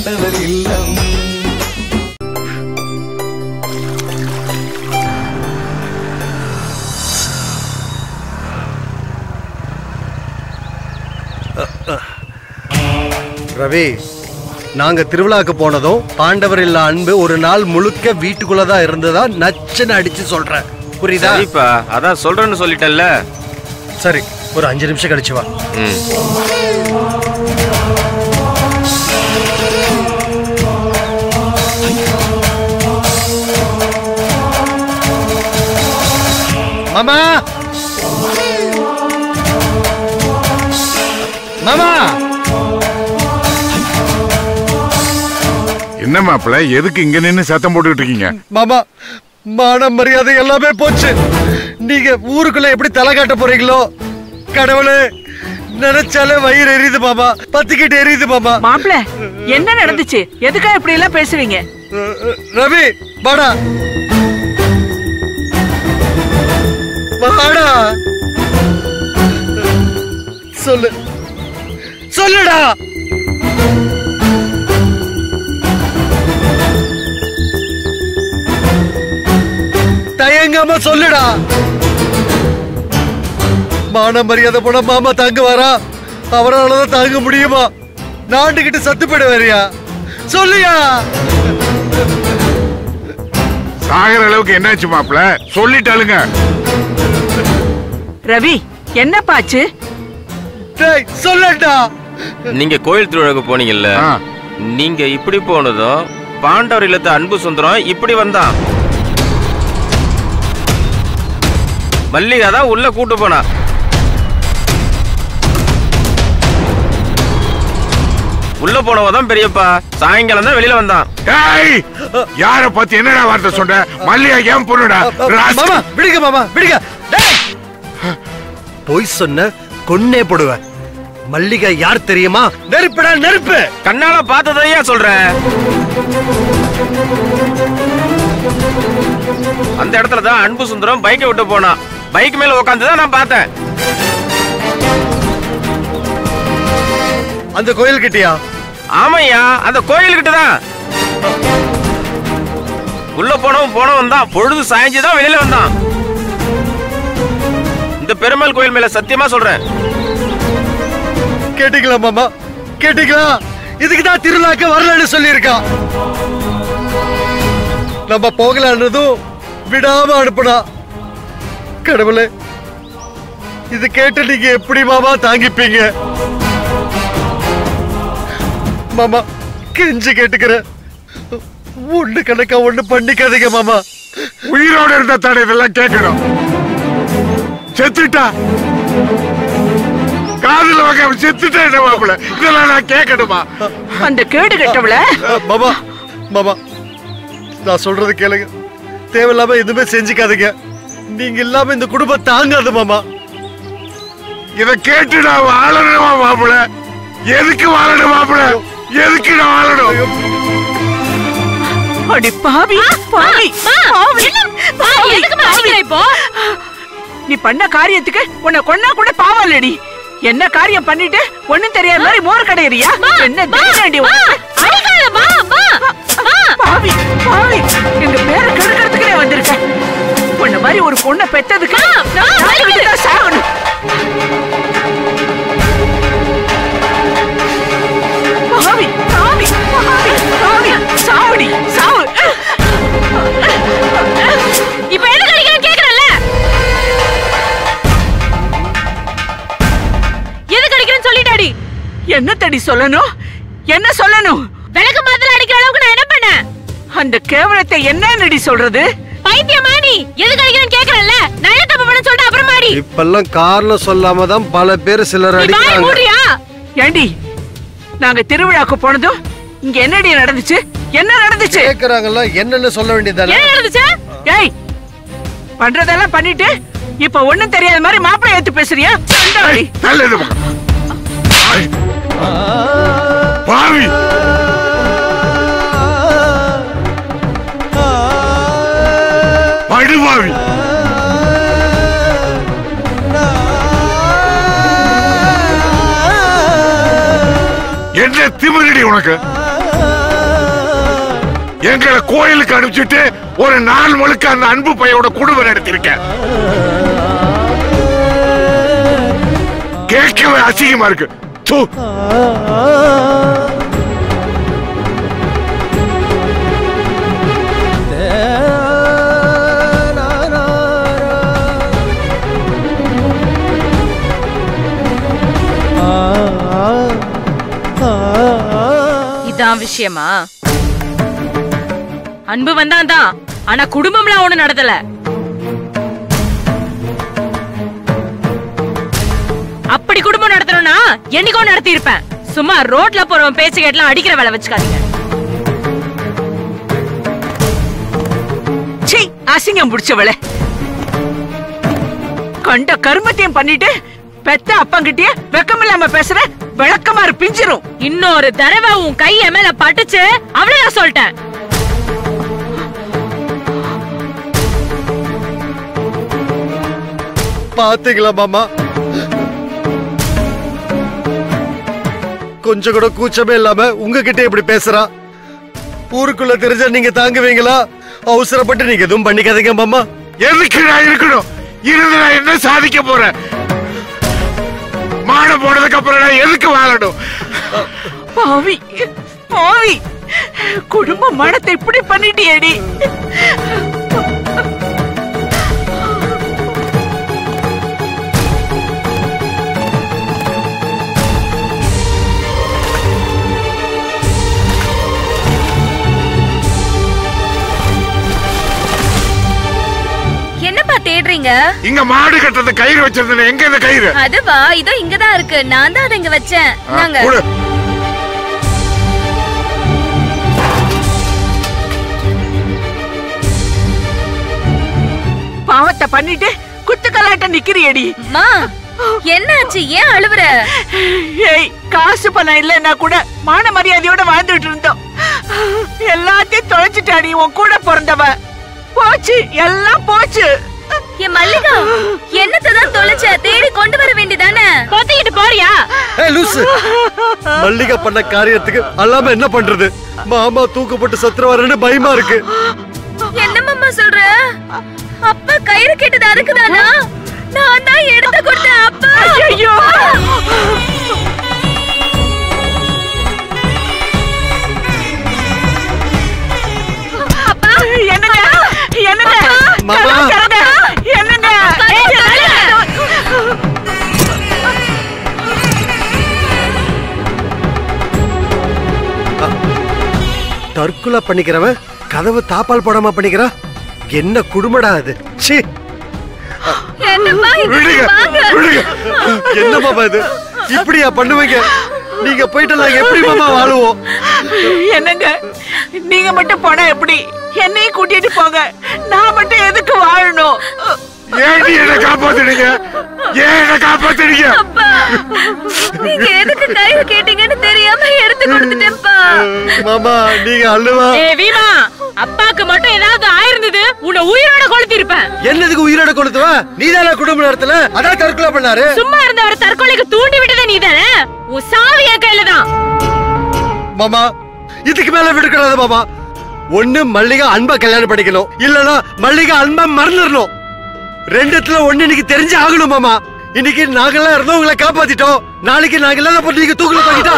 ஆண்டவர் இல்லம் ரவி நாங்க திருவிழாக்கு போனதும் பாண்டவர் இல்ல அன்பு ஒரு நாள் முழுக்க வீட்டுக்குள்ளதான் இருந்ததா நச்சுன்னு அடிச்சு சொல்றேன் புரியுதா சரிப்பா அதான் சொல்றேன்னு சொல்லிட்டல்ல சரி ஒரு அஞ்சு நிமிஷம் கழிச்சு வா ம் மாமா மாமா என்ன மாப்பிள்ள எதுக்கு இங்க நின்னு சத்தம் போட்டுக்கிட்டு இருக்கீங்க மாமா மான மரியாதை எல்லாமே போச்சு நீங்க ஊருக்குள்ள எப்படி தலை காட்ட போறீங்களோ கடவுளே நினைச்சாலே வயிறு எரியுது மாமா பத்திக்கிட்டு எரியுது மாமா மாப்பிள என்ன நடந்துச்சு எதுக்காக இப்படி எல்லாம் பேசுவீங்க அஹ், அஹ், ரவி வாடா வாடா சொல்லு சொல்லுடா தயங்காம சொல்லுடா மான மரியாதை போன மாமா தாங்க வரா அவராலதான் தாங்க முடியுமா நாண்டுகிட்டு சத்து போயிட வரியா சொல்லியா சாகிற அளவுக்கு என்னாச்சு மாப்பிள்ள சொல்லிட்டாளுங்க ரவி என்னப்பாச்சு டேய் சொல்லடா நீங்க கோயில் திருவிழாக்கு போனீங்கல்ல ஆ. நீங்க இப்படி போனதும் பாண்டவர் இல்லத்து அன்பு சுந்தரம் இப்படி வந்தான் மல்லிகா தான் உள்ள கூட்டு போனா உள்ள போனவ தான் பெரியப்பா சாயங்காலம் தான் வெளியில வந்தான் ஏய் யார பத்தி என்னடா வார்த்தை சொன்ன மல்லியா ஏன் பொண்ணுடா ராஸ்கல். மாமா விடுங்க மாமா விடுங்க டேய் பொய் சொன்ன கொன்னே போடுவேன் மல்லிகை யார் தெரியுமா நெருப்புடா நெருப்பு கண்ணால பார்த்ததையா சொல்றேன் அந்த இடத்துல தான் அன்பு சுந்தரம் பைக்கை விட்டு போனான் பைக் மேல உட்காந்து தான் நான் பார்த்தேன் அந்த கோயில் கிட்டயா ஆமையா அந்த கோயிலுக்கிட்ட தான் உள்ள போனவன் போனவன் தான் பொழுது சாயஞ்சு தான் வெளியில வந்தான் இந்த பெருமாள் கோயில் மேல சத்தியமா சொல்றேன் கேட்டீங்களா மாமா கேட்டீங்களா இதுக்கு தான் திருவிழாக்க வரலன்னு சொல்லியிருக்கான் நம்ம போகலான்னதும் விடாம அனுப்புனா கடவுளே இது கேட்டு நீங்க எப்படி மாமா தாங்கிப்பீங்க மாமா கெஞ்சு கேட்டுக்கிறேன் ஒண்ணு கணக்கா ஒண்ணு பண்ணிக்காதீங்க மாமா உயிரோட இருந்த தடை இதெல்லாம் கேட்கணும் செத்துட்டா காதுல வக செத்துட்டா என்ன மாப்பிள்ள இதெல்லாம் நான் கேட்கணுமா அந்த கேடு கெட்டவள அஹ், மாமா மாமா நான் சொல்றது கேளுங்க தேவையில்லாம எதுவுமே செஞ்சுக்காதீங்க நீங்க இல்லாம இந்த குடும்பம் தாங்காது மாமா இத கேட்டு நான் வாழணுமா மாப்பிள்ள எதுக்கு வாழணும் மாப்பிள்ள எதுக்கு நான் வாழணும் அடி பாவி பாவி பாவி பாவி, பாவி. இப்போ நீ பண்ண காரியத்துக்கு உன்னை கொன்னா கூட பாவலடி என்ன காரியம் பண்ணிட்டு ஒண்ணும் தெரியாத மாதிரி மோர் கடையறியா என்ன தைரியம்டி உனக்கு? அடிக்காதம்மா அம்மா பாவி பாவி எங்க பேரை கெடுக்கிறதுக்கு நான் வந்திருக்கேன் உன்ன மாதிரி ஒரு பொண்ணை பெத்ததுக்கு நான் நாளைக்கு தான் சாகணும் பாவி பாவி பாவி பாவி சாவடி சாவு இப்ப எதுக்கு அடிக்கிறேன்னு கேக்குறல்ல எதுக்கு அடிக்கிறேன்னு சொல்லிட்டாடி என்ன தடி சொல்லணும் என்ன சொல்லணும் விளக்கு மாத்தல அடிக்கிற அளவுக்கு நான் என்ன பண்ணேன் அந்த கேவலத்தை என்னடி சொல்றது பைத்தியமா நீ எதுக்கு அடிக்கிறேன்னு கேக்குறல்ல நான் என்ன தப்பு பண்ண சொல்லிட்டு அப்புறமாடி இப்பெல்லாம் காரணம் சொல்லாம தான் பல பேர் சிலர் நீ வாய் அடிக்கிறாங்க மூடுறியா ஏண்டி நாங்க திருவிழாக்கு போனதும் இங்க என்னடி நடந்துச்சு என்ன நடந்துச்சு கேக்குறாங்கல்ல என்னன்னு சொல்ல வேண்டியதானே என்ன நடந்துச்சு ஏய் பண்றதெல்லாம் பண்ணிட்டு இப்ப ஒண்ணும் தெரியாத மாதிரி மாப்பிள்ளை ஏத்து பேசுறியா சண்டாளி. நல்லது பாவி படுபாவி என்ன திமிரடி உனக்கு எங்களை கோயிலுக்கு அனுப்பிச்சிட்டு ஒரு நாள் முழுக்க அந்த அன்பு பையோட குடும்பம் நடத்திருக்கேன் கேட்கவே அசிங்கமா இருக்கு தூ. இதான் விஷயமா அன்பு வந்தான் தான் ஆனா குடும்பம்லாம் ஒண்ணு நடத்தல அப்படி குடும்பம் நடத்தணும்னா என்னைக்கோ நடத்தி இருப்பேன் சும்மா ரோட்ல போறவன் பேச்சு கேட்டலாம் அடிக்கிற வேலை வச்சுக்காதீங்க சீ அசிங்கம் பிடிச்சவளே கண்ட கருமத்தையும் பண்ணிட்டு பெத்த அப்பங்கிட்டயே வெக்கமில்லாம பேசுற விளக்கமாறு பிஞ்சிரும் இன்னொரு தடவை உன் கைய மேல பட்டுச்சு அவ்வளவு சொல்லிட்டேன் பாத்தீங்களா மாமா கொஞ்சம் கூட கூச்சமே இல்லாம உங்ககிட்ட இப்படி பேசுறா ஊருக்குள்ள தெரிஞ்சா நீங்க தாங்குவீங்களா அவசரப்பட்டு நீங்க எதுவும் பண்ணிக்காதீங்க மாமா எதுக்கு நான் இருக்கணும் இருந்து நான் என்ன சாதிக்க போறேன் மானம் போனதுக்கு அப்புறம் நான் எதுக்கு வாழணும் பாவி பாவி குடும்ப மனத்தை இப்படி பண்ணிட்டியேடி என்னப்பா தேடுறீங்க இங்க மாடு கட்டுறது கயிறு வச்சிருந்தேன் எங்க இந்த கயிறு அதுவா இதோ இங்கதான் இருக்கு நான் தான் அதை இங்க வச்சேன் ஆ, நாங்க கொடு. பாவத்தை பண்ணிட்டு குத்துக்கலாட்ட நிக்கிறியடி மா என்னாச்சு ஏன் அழுவுற ஏய் காசு பணம் இல்லைன்னா கூட மான மரியாதையோட வாழ்ந்துட்டு இருந்தோம் எல்லாத்தையும் தொலைச்சிட்டாடி உன் கூட பிறந்தவ போச்சு எல்லாம் போச்சு என் மல்லிகா என்னத்தான் தொலைச்ச தேடி கொண்டு வர வேண்டியதானே கொத்திக்கிட்டு போறியா ஏய் லூசு மல்லிகா பண்ண காரியத்துக்கு அல்லாம என்ன பண்றது மாமா தூக்கப்பட்டு சத்துருவாருன்னு பயமா இருக்கு என்ன மாமா சொல்ற அப்பா கயிறு கேட்டது அதுக்குதானா நான் தான் எடுத்து கொடுத்தேன் அப்பா ஐயோ என்னங்க என்னங்க மாமா. கலக்கறங்க. என்னங்க ஏய், தற்கொலை பண்ணிக்கிறவன் கதவு தாப்பால் போடாம பண்ணிக்கிறா என்ன குடும்படா அது ச்சீ என்னப்பா இப்படி விடுங்க வாங்க விடுங்க என்ன மாமா இது இப்படியா பண்ணுவீங்க நீங்க போயிட்டு நாங்க எப்படி மாமா வாழுவோம் என்னங்க நீங்க மட்டும் போனா எப்படி என்னையும் கூட்டிட்டு போங்க நான் மட்டும் எதுக்கு வாழணும் ஏன் என்ன காப்பாத்துனீங்க ஏன் என்ன காப்பாத்துனீங்க அப்பா நீங்க எதுக்கு கயிறு கேட்டீங்கன்னு தெரியாம எடுத்து கொடுத்துட்டேன்ப்பா மாமா நீங்க அல்லவா ஏ வீமா அப்பாக்கு மட்டும் ஏதாவது ஆயிருந்தது உன்னை உயிரோட கொளுத்தி இருப்பேன் என்னதுக்கு உயிரோட கொடுத்துவ நீதானே குடும்ப நடத்தல அதான் தற்கொலை பண்ணாரு சும்மா இருந்தவரை தற்கொலைக்கு தூண்டி விட்டதே நீதானே உன் சாவி என் கையில தான் மாமா இதுக்கு மேல விடுக்கூடாது மாமா ஒண்ணு மல்லிகா அன்பா கல்யாணம் பண்ணிக்கணும் இல்லனா மல்லிகா அன்பா மறந்துடணும் ரெண்டுத்துல ஒண்ணு இன்னைக்கு தெரிஞ்சு ஆகணும் மாமா இன்னைக்கு நாங்கெல்லாம் இருந்தோம் உங்களை காப்பாத்திட்டோம் நாளைக்கு நாங்க இல்லாத போட்டு நீங்க தூக்கல தூக்கிட்டா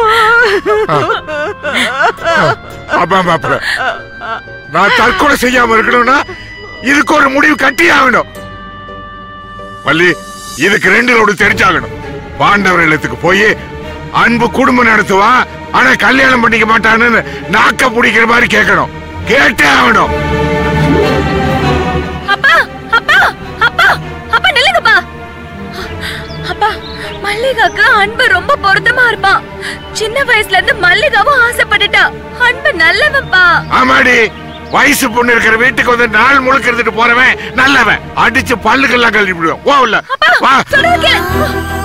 அப்பா மாப்பிள நான் தற்கொலை செய்யாம இருக்கணும்னா இதுக்கு ஒரு முடிவு கட்டி ஆகணும் பள்ளி இதுக்கு ரெண்டு ரோடு தெரிஞ்சாகணும் பாண்டவர் இல்லத்துக்கு போய் அன்பு குடும்பம் நடத்துவான் ஆனா கல்யாணம் பண்ணிக்க மாட்டான்னு நாக்க பிடிக்கிற மாதிரி கேட்கணும் கேட்டே ஆகணும் அப்பா அப்பா அப்பா அப்பா நில்லுங்கப்பா அப்பா மல்லிகாக்கு அன்பு ரொம்ப பொருத்தமா இருப்பான் சின்ன வயசுல இருந்து மல்லிகாவும் ஆசைப்பட்டுட்டா அன்பு நல்லவன்ப்பா ஆமாடி வயசு பொண்ணு இருக்கிற வீட்டுக்கு வந்து நாள் முழுக்க இருந்துட்டு போறவன் நல்லவன் அடிச்சு பல்லுக்கெல்லாம் கழுவி விடுவோம் வா உள்ள வா சொல்றது கேளு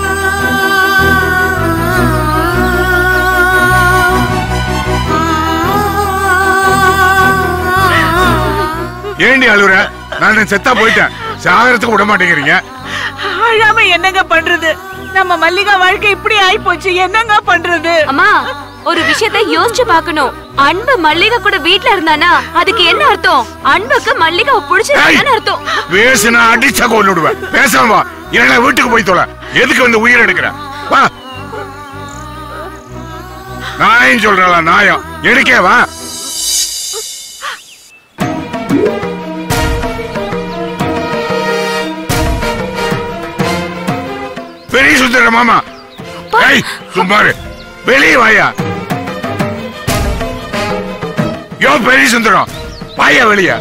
ஏண்டி அழுகுற நான் செத்தா போயிட்டேன் சாகரத்துக்கு விட மாட்டேங்கிறீங்க அழாம என்னங்க பண்றது நம்ம மல்லிகா வாழ்க்கை இப்படி ஆயிப்போச்சு என்னங்க பண்றது அம்மா ஒரு விஷயத்தை யோசிச்சு பார்க்கணும் அன்பு மல்லிகை கூட வீட்ல இருந்தானா அதுக்கு என்ன அர்த்தம் அன்புக்கு மல்லிகை பிடிச்சிருக்கான்னு அர்த்தம் பேசுனா அடிச்சா கொண்டுடுவேன் பேசாம வா இல்லைன்னா வீட்டுக்கு போய் தொலை எதுக்கு வந்து உயிர் எடுக்கிற வா நாயம் சொல்றல நாயம் எடுக்கே வா பெரிய சுந்தர மாமா ஏய் சும்மாரு வெளியே வாயா யோ பெரிய சுந்தரம் வாயா வெளியே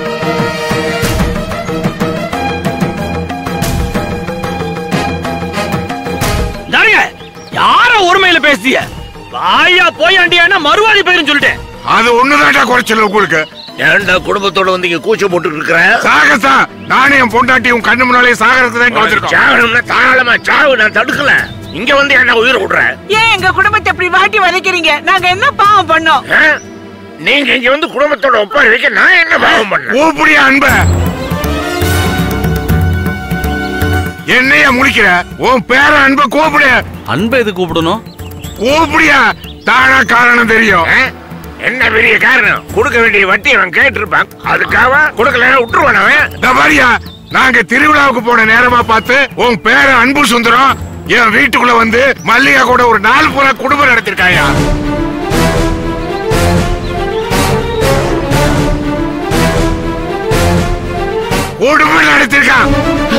தாருங்க யார ஒருமையில பேசிய வாயா போயாண்டியானா மறுவாதி போயிரும் சொல்லிட்டேன் அது ஒண்ணுதான்டா குறைச்சல் உங்களுக்கு ஏன்டா குடும்பத்தோட வந்து இங்க கூச்ச போட்டு இருக்கிற சாகசா நானே என் பொண்டாட்டி உன் கண்ணு முன்னாலே சாகரத்தை தான் வச்சிருக்கோம் சாகணும்னா தாராளமா சாவு நான் தடுக்கல இங்க வந்து என்ன உயிர் விடுற ஏன் எங்க குடும்பத்தை இப்படி வாட்டி வதைக்கிறீங்க நாங்க என்ன பாவம் பண்ணோம் ஆ? நீங்க இங்க வந்து குடும்பத்தோட ஒப்பாரி வைக்க நான் என்ன பாவம் பண்ணேன் கூப்பிடியா அன்ப என்னைய முடிக்கிற உன் பேர அன்ப கூப்பிடு அன்பை எது கூப்பிடணும் கூப்பிடியா தானா காரணம் தெரியும் ஆ? என்ன பெரிய காரணம் கொடுக்க வேண்டிய வட்டி அவன் கேட்டிருப்பான் அதுக்காக கொடுக்கல விட்டுருவான் அவன் இந்த மாதிரியா நாங்க திருவிழாவுக்கு போன நேரமா பார்த்து உன் பேர அன்பு சுந்தரம் என் வீட்டுக்குள்ள வந்து மல்லிகா கூட ஒரு நாள் பூரா குடும்பம் நடத்திருக்காயா குடும்பம் நடத்திருக்கான்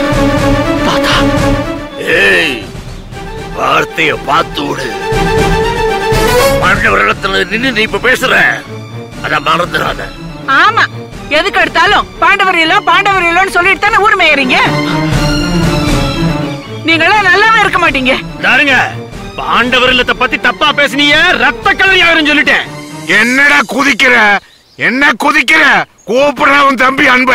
ஏய் வார்த்தைய பார்த்து விடு பாண்டவரிடத்துல நின்னு நீ இப்ப பேசுற அத மறந்துடாத ஆமா எதுக்கு எடுத்தாலும் பாண்டவர் இல்ல பாண்டவர் இல்லன்னு சொல்லிட்டு தானே ஊர் மேயறீங்க நீங்களாம் நல்லாவே இருக்க மாட்டீங்க தாருங்க பாண்டவர் இல்லத்தை பத்தி தப்பா பேசுனீங்க ரத்த கலரி ஆயிரும் சொல்லிட்டேன் என்னடா குதிக்கிற என்ன குதிக்கிற கூப்பிடுற உன் தம்பி அன்ப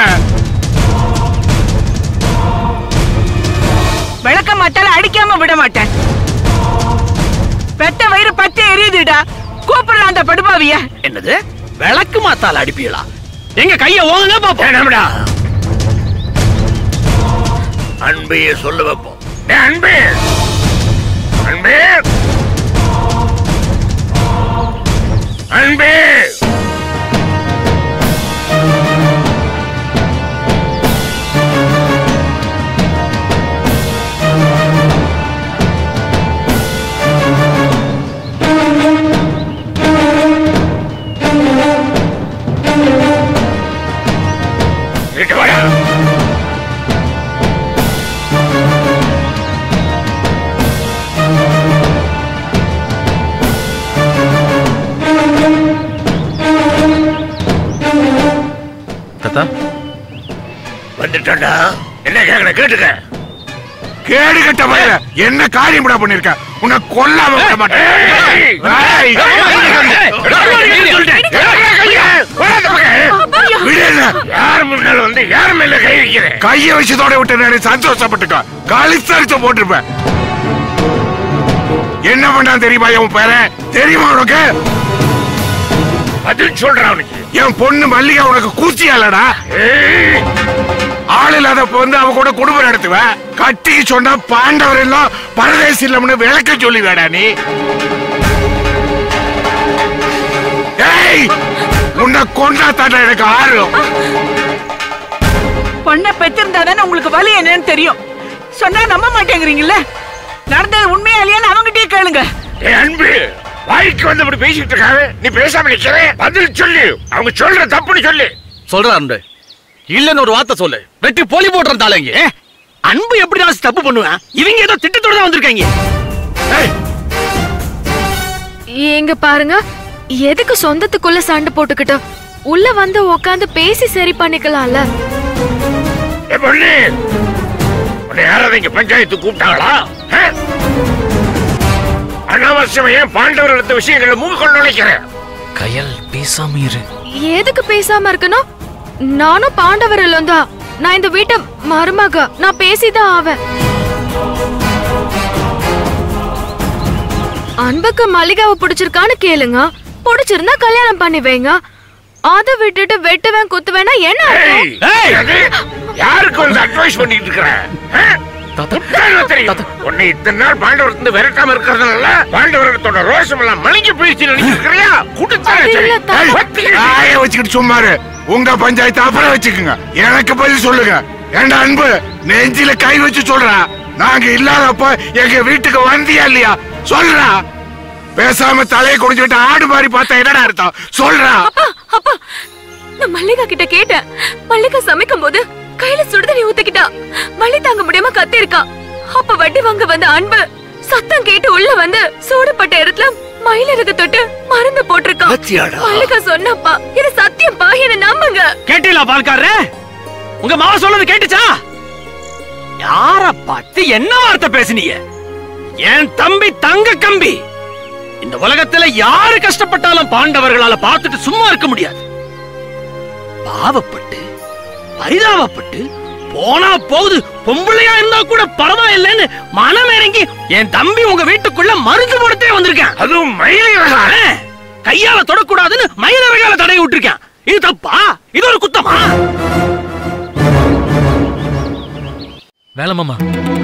விளக்க மாட்டால அடிக்காம விட மாட்டேன் பெத்த வயிறு பத்தி எரியுதுடா கூப்பிடலாம் அந்த படுபாவிய என்னது விளக்கு மாத்தால அடிப்பீங்களா எங்க கைய ஓங்க பாப்போம் வேணாம்டா அன்பையே சொல்ல வைப்போம் டேய் அன்பே அன்பே அன்பே இங்க வாடா தாத்தா வந்துட்டா என்ன கேக்குற கேட்டுக்க கேடு கட்ட பையல என்ன காரியம் பண்ணிருக்க உன்னை கொல்லாம விட மாட்டேன் ஏய், விடுங்க. யார் முன்னால வந்து யார் மேல கை வைக்கிறேன் கைய வச்சதோட விட்டு நான் சந்தோஷப்பட்டுக்க கழிச்சரிச்சு போட்டிருப்பேன் என்ன பண்ணான் தெரியுமா உன் பேர தெரியுமா உனக்கு பதில் சொல்றான் அவனுக்கு என் பொண்ணு மல்லிகா உனக்கு கூச்சியாலடா ஏய், ஆள் இல்லாதப்ப வந்து அவ கூட குடும்பம் நடத்துவ கட்டிக்கு சொன்னா பாண்டவர் எல்லாம் பரதேசி இல்லம்னு விளக்க சொல்லி வேடா நீ ஏய் உன்னை கொண்டா தாண்டா எனக்கு ஆர்வம் பொண்ணை பெற்றிருந்தா தானே உங்களுக்கு வலி என்னன்னு தெரியும் சொன்னா நம்ப மாட்டேங்கிறீங்கல்ல நடந்தது உண்மையா இல்லையான்னு அவங்ககிட்டயே கேளுங்க ஏய் அன்பு வாய்க்கு வந்து அப்படி பேசிட்டு இருக்காங்க நீ பேசாம நிக்கிற பதில் சொல்லு அவங்க சொல்ற தப்புன்னு சொல்லு சொல்றா அன்பு இல்லன்னு ஒரு வார்த்தை சொல்லு வெட்டி போலி போடுறேன் தாளைங்க அன்பு எப்படி நான் தப்பு பண்ணுவேன் இவங்க ஏதோ திட்டத்தோட தான் வந்திருக்காங்க ஏய் எங்க பாருங்க எதுக்கு சொந்தத்துக்குள்ள சண்டை போட்டுக்கிட்டு உள்ள வந்து உட்காந்து பேசி சரி பண்ணிக்கலாம்ல ஏ பொண்ணு உன்னை யாராவது இங்க பஞ்சாயத்து கூப்பிட்டாங்களா ஆ? அனாவசியமா ஏன் பாண்டவர் எடுத்த விஷயங்களை மூக்க நுழைக்கிறேன் கயல் பேசாம இரு எதுக்கு பேசாம இருக்கணும் நானும் பாண்டவர் இல்லந்தா நான் இந்த வீட்டை மருமக நான் பேசிதான் ஆவேன் அன்புக்கு மல்லிகாவை பிடிச்சிருக்கான்னு கேளுங்க பிடிச்சிருந்தா கல்யாணம் பண்ணி வைங்க அதை விட்டுட்டு வெட்டுவேன் குத்துவேனா என்ன அர்த்தம்? ஏய், ஏய்! அது யாருக்கு வந்து அட்வைஸ் பண்ணிட்டு இருக்கிற ஆ? உட்கார்ந்து தெரியும் உன்னை இத்தனை நாள் பாண்டவரத்துல விரட்டாம இருக்கிறதுனால பாண்டவரத்தோட ரோஷம் எல்லாம் மலங்கி போயிடுச்சு நினைச்சிருக்கிறியா குடுத்தார ஆய வச்சுக்கிட்டு சும்மாரு உங்க பஞ்சாயத்து அப்புறம் வச்சுக்குங்க எனக்கு பதில் சொல்லுங்க ஏண்டா அன்பு நெஞ்சில கை வச்சு சொல்றா நாங்க இல்லாதப்ப எங்க வீட்டுக்கு வந்தியா இல்லையா சொல்றா பேசாம தலையை குடிச்சுட்டு ஆடு மாதிரி பார்த்தா என்னடா அர்த்தம் சொல்றா அப்பா அப்பா நான் மல்லிகா கிட்ட கேட்டேன் மல்லிகா சமைக்கும் போது கையில சுடுதண்ணி ஊத்திக்கிட்டா வலி தாங்க முடியாம கத்தி இருக்கா அப்ப வட்டி வாங்க வந்த அன்பு சத்தம் கேட்டு உள்ள வந்து சூடுபட்ட இடத்துல மயிலிறகு தொட்டு மருந்து போட்டிருக்கான் பாத்தியாடா? மல்லிகா சொன்னப்பா இது சத்தியப்பா என்ன நம்புங்க கேட்டீங்களா பால்காரரே உங்க மாவ சொன்னது கேட்டுச்சா யார பார்த்து என்ன வார்த்தை பேசுனீங்க என் தம்பி தங்க கம்பி இந்த உலகத்துல யாரு கஷ்டப்பட்டாலும் பாண்டவர்களால பார்த்துட்டு சும்மா இருக்க முடியாது பாவப்பட்டு பரிதாபப்பட்டு போனா போகுது பொம்பளையா இருந்தா கூட பரவாயில்லைன்னு மனம் இறங்கி என் தம்பி உங்க வீட்டுக்குள்ள மருந்து போடத்தே வந்திருக்கேன் அதுவும் மயிலை கையால தொடக்கூடாதுன்னு மயிலறையால தடை விட்டுருக்கேன் இது தப்பா இது ஒரு குத்தமா வேலை மாமா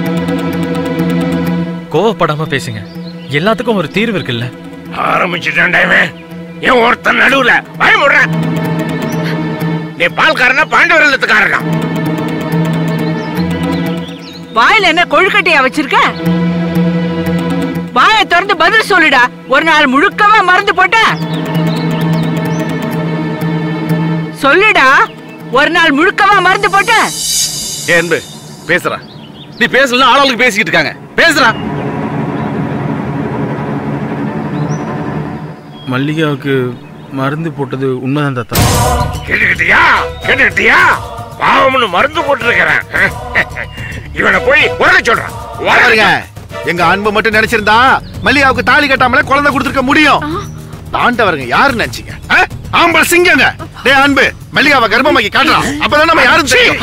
கோவப்படாம பேசுங்க எல்லாத்துக்கும் ஒரு தீர்வு இருக்குல்ல ஆரம்பிச்சுட்டான்டா இவன் ஏன் ஒருத்தன் நடுவுல பயமுடுற நீ பால்காரனா பாண்டவர் இல்லத்துக்காரனா வாயில என்ன கொழுக்கட்டையா வச்சிருக்க வாயை திறந்து பதில் சொல்லுடா ஒரு நாள் முழுக்கமா மறந்து போட்ட சொல்லுடா ஒரு நாள் முழுக்கமா மறந்து போட்ட ஏ அன்பு பேசுறா நீ பேசலாம் ஆளாளுக்கு பேசிக்கிட்டு இருக்காங்க பேசுறா மல்லிகாவுக்கு மருந்து போட்டது உண்மைதான் தாத்தா கேட்டுக்கிட்டியா கேட்டுக்கிட்டியா பாவம்னு மருந்து போட்டுருக்கிறேன் இவனை போய் உடனே சொல்றான் பாருங்க எங்க அன்பு மட்டும் நினைச்சிருந்தா மல்லிகாவுக்கு தாலி கட்டாமலே குழந்தை கொடுத்துருக்க முடியும் தாண்டவருங்க யாரு நினைச்சீங்க ஆ? ஆம்பளை சிங்கங்க டேய் அன்பு மல்லிகாவை கர்ப்பமாக்கி காட்டுறான் அப்பதான் நம்ம யாரும் தெரியும்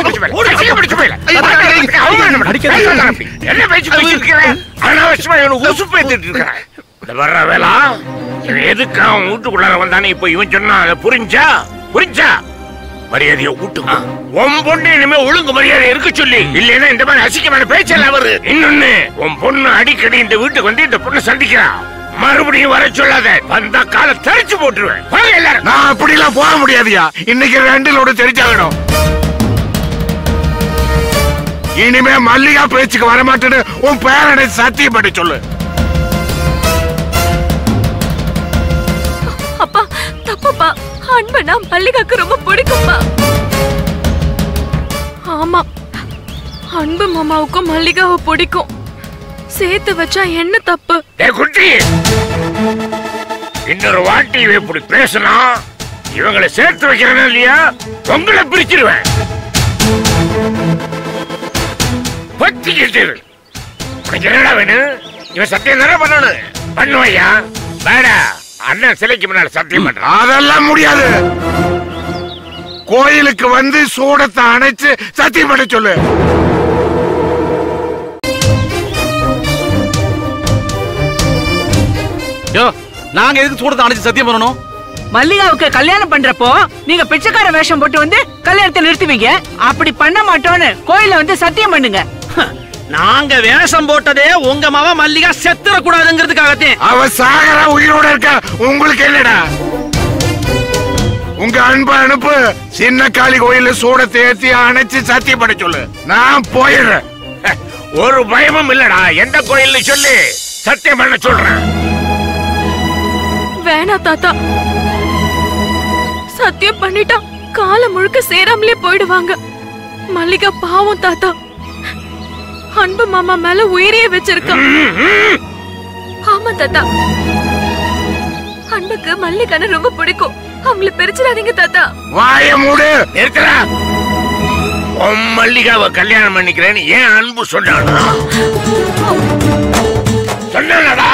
என்ன பேச்சு பேசிருக்கிறேன் அனாவசியமா இவனு உசுப்பு ஏத்திட்டு இருக்கிறேன் இந்த வர்ற வேலா இவன் எதுக்கு அவன் வீட்டுக்குள்ளார வந்தானே இப்ப இவன் சொன்னா அதை புரிஞ்சா புரிஞ்சா மரியாதையை வீட்டுக்கு உன் பொண்ணு இனிமே ஒழுங்கு மரியாதை இருக்க சொல்லி இல்லைன்னா இந்த மாதிரி அசிக்கமான பேச்செல்லாம் வருது இன்னொன்னு உன் பொண்ணு அடிக்கடி இந்த வீட்டுக்கு வந்து இந்த பொண்ணை சந்திக்கிறா மறுபடியும் வர சொல்லாத வந்தா காலை தரிச்சு போட்டுருவேன் வாங்க எல்லாரும் நான் அப்படிலாம் போக முடியாதுயா இன்னைக்கு ரெண்டிலோட தெரிஞ்சாகணும் இனிமே மல்லிகா பேச்சுக்கு வரமாட்டேன்னு உன் பேரனை சத்தியம் பண்ணி சொல்லு அப்பா தப்புப்பா அன்பனா மல்லிகாக்கு ரொம்ப பிடிக்கும்பா ஆமா அன்பு மாமாவுக்கும் மல்லிகாவை பிடிக்கும் சேர்த்து வச்சா என்ன தப்பு டேய் குட்டி இன்னொரு வாட்டி இவன் இப்படி பேசினா இவங்களை சேர்த்து வைக்கிறேனா இல்லையா உங்களை பிரிச்சிருவேன் பத்திக்கிட்டு இரு. உனக்கு என்னடா வேணும் இவன் சத்தியம் தானே பண்ணணும் பண்ணுவையா வேடா அண்ணன் சிலைக்கு முன்னால சத்தியம் பண்றான் அதெல்லாம் முடியாது கோயிலுக்கு வந்து சூடத்தை அணைச்சு சத்தியம் பண்ண சொல்லு யோ நாங்க எதுக்கு சூடத்தை அணைச்சு சத்தியம் பண்ணணும் மல்லிகாவுக்கு கல்யாணம் பண்றப்போ நீங்க பிச்சைக்கார வேஷம் போட்டு வந்து கல்யாணத்தை நிறுத்துவீங்க அப்படி பண்ண மாட்டோம்னு கோயில வந்து சத்தியம் பண்ணுங்க நாங்க வேஷம் போட்டதே உங்க மாவ மல்லிகா செத்துற கூடாதுங்கிறதுக்காகத்தே அவ சாகரா உயிரோட இருக்க உங்களுக்கு என்னடா உங்க அன்பு அனுப்பு சின்ன காளி கோயில்ல சூடத்தை ஏத்தி அணைச்சு சத்தியம் பண்ண சொல்லு நான் போயிடுறேன் ஒரு பயமும் இல்லடா எந்த கோயில்னு சொல்லி சத்தியம் பண்ண சொல்றேன் வேணா தாத்தா சத்தியம் பண்ணிட்டா காலம் முழுக்க சேராமலே போயிடுவாங்க மல்லிகா பாவம் தாத்தா அன்பு மாமா மேல உயிரையே வச்சிருக்கா ஆமா தாத்தா அன்புக்கு மல்லிகான ரொம்ப பிடிக்கும் அவங்கள பிரிச்சிடாதீங்க தாத்தா வாய மூடு நிறுத்தடா உன் மல்லிகாவை கல்யாணம் பண்ணிக்கிறேன்னு ஏன் அன்பு சொன்னானா சொன்னானடா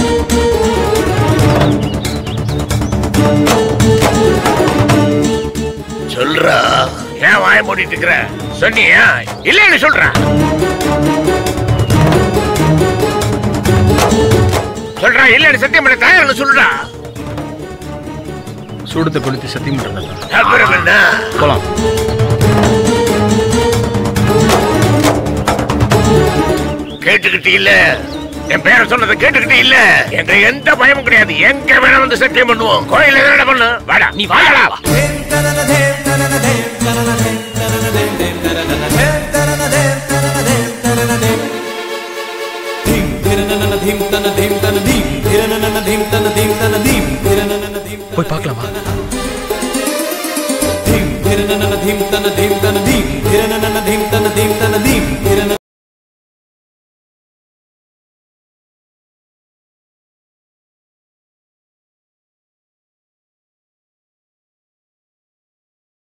சொல்றா ஏன் வாய மூடிட்டு இருக்கிற சொன்னியா இல்லைன்னு சொல்றேன் சொல்றா இல்லைன்னு சத்தியம் பண்ண தயார்னு சொல்றா சூடத்தை கொளுத்தி சத்தியம் பண்றேன் தாத்தா அப்புறம் என்ன போலாம் கேட்டுக்கிட்டு இல்ல என் பேரை சொன்னதை கேட்டுக்கிட்டு இல்ல எங்க எந்த பயமும் கிடையாது எங்க வேணா வந்து சத்தியம் பண்ணுவோம் கோயில என்ன பண்ணு வாடா நீ வாடா போய் பார்க்கலாமா धिम